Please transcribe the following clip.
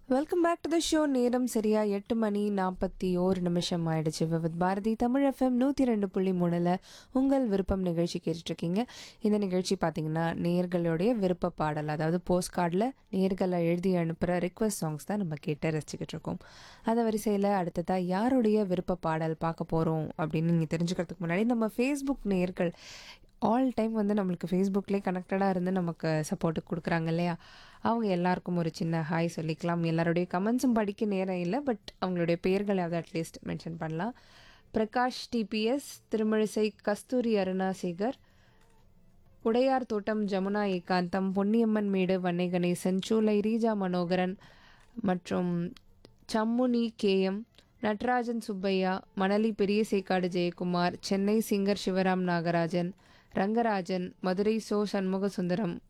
welcome back to the show நேரம் சரியா எட்டு மணி நாற்பத்தி ஓரு நிமிஷம் ஆயிடுச்சு வித் பாரதி தமிழ் எஃப்எம் நூற்றி ரெண்டு புள்ளி மூணில் உங்கள் விருப்பம் நிகழ்ச்சி கேட்டுட்ருக்கீங்க இந்த நிகழ்ச்சி பார்த்தீங்கன்னா நேர்களுடைய விருப்ப பாடல் அதாவது போஸ்ட் கார்டில் நேர்களை எழுதி அனுப்புகிற ரிக்வஸ்ட் சாங்ஸ் தான் நம்ம கேட்டு ரசிச்சுக்கிட்டு இருக்கோம் அந்த வரிசையில் அடுத்ததாக யாருடைய விருப்ப பாடல் பார்க்க போகிறோம் அப்படின்னு நீங்கள் தெரிஞ்சுக்கிறதுக்கு முன்னாடி நம்ம ஃபேஸ்புக் நேர்கள் ஆல் டைம் வந்து நம்மளுக்கு ஃபேஸ்புக்லேயே கனெக்டடாக இருந்து நமக்கு சப்போர்ட்டு கொடுக்குறாங்க இல்லையா அவங்க எல்லாருக்கும் ஒரு சின்ன ஹாய் சொல்லிக்கலாம் எல்லாருடைய கமெண்ட்ஸும் படிக்க நேரம் இல்லை பட் அவங்களுடைய பெயர்களாவது அட்லீஸ்ட் மென்ஷன் பண்ணலாம் பிரகாஷ் டிபிஎஸ் திருமழிசை கஸ்தூரி அருணாசேகர் உடையார் தோட்டம் ஜமுனா ஏகாந்தம் பொன்னியம்மன் மேடு வன்னை கணேசன் சூலை ரீஜா மனோகரன் மற்றும் சம்முனி கேஎம் நட்ராஜன் சுப்பையா மணலி பெரிய சேக்காடு ஜெயக்குமார் சென்னை சிங்கர் சிவராம் நாகராஜன் ரங்கராஜன் மதுரை சோ சண்முக சுந்தரம்